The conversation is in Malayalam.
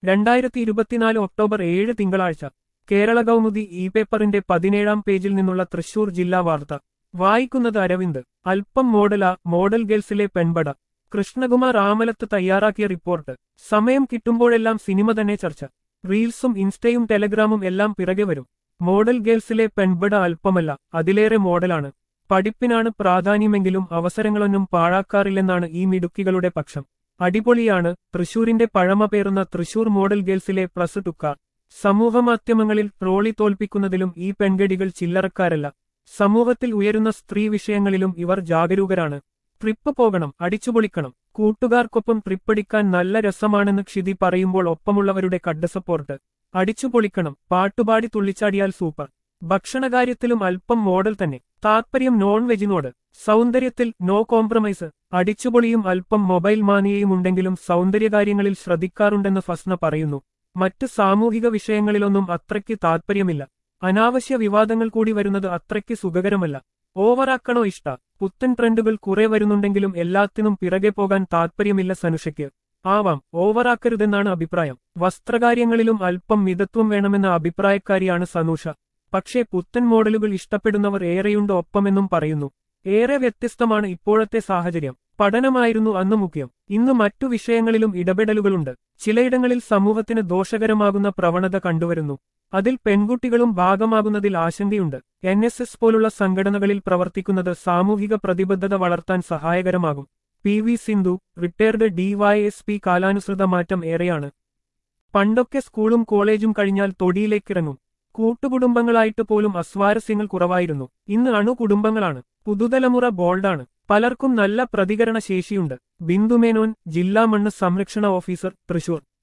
രണ്ടായിരത്തി ഇരുപത്തിനാല് ഒക്ടോബർ ഏഴ് തിങ്കളാഴ്ച കേരള കൗമുദി ഇ പേപ്പറിന്റെ പതിനേഴാം പേജിൽ നിന്നുള്ള തൃശൂർ ജില്ലാ വാർത്ത വായിക്കുന്നത് അരവിന്ദ് അല്പം മോഡല മോഡൽ ഗേൾസിലെ പെൺപട കൃഷ്ണകുമാർ ആമലത്ത് തയ്യാറാക്കിയ റിപ്പോർട്ട് സമയം കിട്ടുമ്പോഴെല്ലാം സിനിമ തന്നെ ചർച്ച റീൽസും ഇൻസ്റ്റയും ടെലഗ്രാമും എല്ലാം പിറകെ വരും മോഡൽ ഗേൾസിലെ പെൺപട അല്പമല്ല അതിലേറെ മോഡലാണ് പഠിപ്പിനാണ് പ്രാധാന്യമെങ്കിലും അവസരങ്ങളൊന്നും പാഴാക്കാറില്ലെന്നാണ് ഈ മിടുക്കികളുടെ പക്ഷം അടിപൊളിയാണ് തൃശൂരിന്റെ പഴമ പേറുന്ന തൃശൂർ മോഡൽ ഗേൾസിലെ പ്ലസ് ടുക്കാർ സമൂഹമാധ്യമങ്ങളിൽ ട്രോളി തോൽപ്പിക്കുന്നതിലും ഈ പെൺകടികൾ ചില്ലറക്കാരല്ല സമൂഹത്തിൽ ഉയരുന്ന സ്ത്രീ വിഷയങ്ങളിലും ഇവർ ജാഗരൂകരാണ് ട്രിപ്പ് പോകണം അടിച്ചുപൊളിക്കണം കൂട്ടുകാർക്കൊപ്പം ട്രിപ്പടിക്കാൻ നല്ല രസമാണെന്ന് ക്ഷിതി പറയുമ്പോൾ ഒപ്പമുള്ളവരുടെ കഡ് സപ്പോർട്ട് അടിച്ചുപൊളിക്കണം പാട്ടുപാടി തുള്ളിച്ചാടിയാൽ സൂപ്പർ ഭക്ഷണകാര്യത്തിലും അല്പം മോഡൽ തന്നെ താത്പര്യം നോൺ വെജിനോട് സൗന്ദര്യത്തിൽ നോ കോംപ്രമൈസ് അടിച്ചുപൊളിയും അല്പം മൊബൈൽ മാനിയയും ഉണ്ടെങ്കിലും സൗന്ദര്യകാര്യങ്ങളിൽ ശ്രദ്ധിക്കാറുണ്ടെന്ന് ഫസ്ന പറയുന്നു മറ്റ് സാമൂഹിക വിഷയങ്ങളിലൊന്നും അത്രയ്ക്ക് താത്പര്യമില്ല അനാവശ്യ വിവാദങ്ങൾ കൂടി വരുന്നത് അത്രയ്ക്ക് സുഖകരമല്ല ഓവറാക്കണോ ഇഷ്ട പുത്തൻ ട്രെൻഡുകൾ കുറെ വരുന്നുണ്ടെങ്കിലും എല്ലാത്തിനും പിറകെ പോകാൻ താത്പര്യമില്ല സനുഷയ്ക്ക് ആവാം ഓവറാക്കരുതെന്നാണ് അഭിപ്രായം വസ്ത്രകാര്യങ്ങളിലും അല്പം മിതത്വം വേണമെന്ന അഭിപ്രായക്കാരിയാണ് സനൂഷ പക്ഷേ പുത്തൻ മോഡലുകൾ ഇഷ്ടപ്പെടുന്നവർ ഏറെയുണ്ട് ഒപ്പമെന്നും പറയുന്നു ഏറെ വ്യത്യസ്തമാണ് ഇപ്പോഴത്തെ സാഹചര്യം പഠനമായിരുന്നു അന്ന് മുഖ്യം ഇന്ന് മറ്റു വിഷയങ്ങളിലും ഇടപെടലുകളുണ്ട് ചിലയിടങ്ങളിൽ സമൂഹത്തിന് ദോഷകരമാകുന്ന പ്രവണത കണ്ടുവരുന്നു അതിൽ പെൺകുട്ടികളും ഭാഗമാകുന്നതിൽ ആശങ്കയുണ്ട് എൻ എസ് എസ് പോലുള്ള സംഘടനകളിൽ പ്രവർത്തിക്കുന്നത് സാമൂഹിക പ്രതിബദ്ധത വളർത്താൻ സഹായകരമാകും P V Sindhu retired DYSP കാലാനുസൃത മാറ്റം ഏറെയാണ് പണ്ടൊക്കെ സ്കൂളും കോളേജും കഴിഞ്ഞാൽ തൊടിയിലേക്കിറങ്ങും കൂട്ടുകുടുംബങ്ങളായിട്ട് പോലും അസ്വാരസ്യങ്ങൾ കുറവായിരുന്നു ഇന്ന് അണുകുടുംബങ്ങളാണ് പുതുതലമുറ ബോൾഡാണ് പലർക്കും നല്ല പ്രതികരണ ശേഷിയുണ്ട് ബിന്ദുമേനോൻ ജില്ലാ മണ്ണ് സംരക്ഷണ ഓഫീസർ തൃശൂർ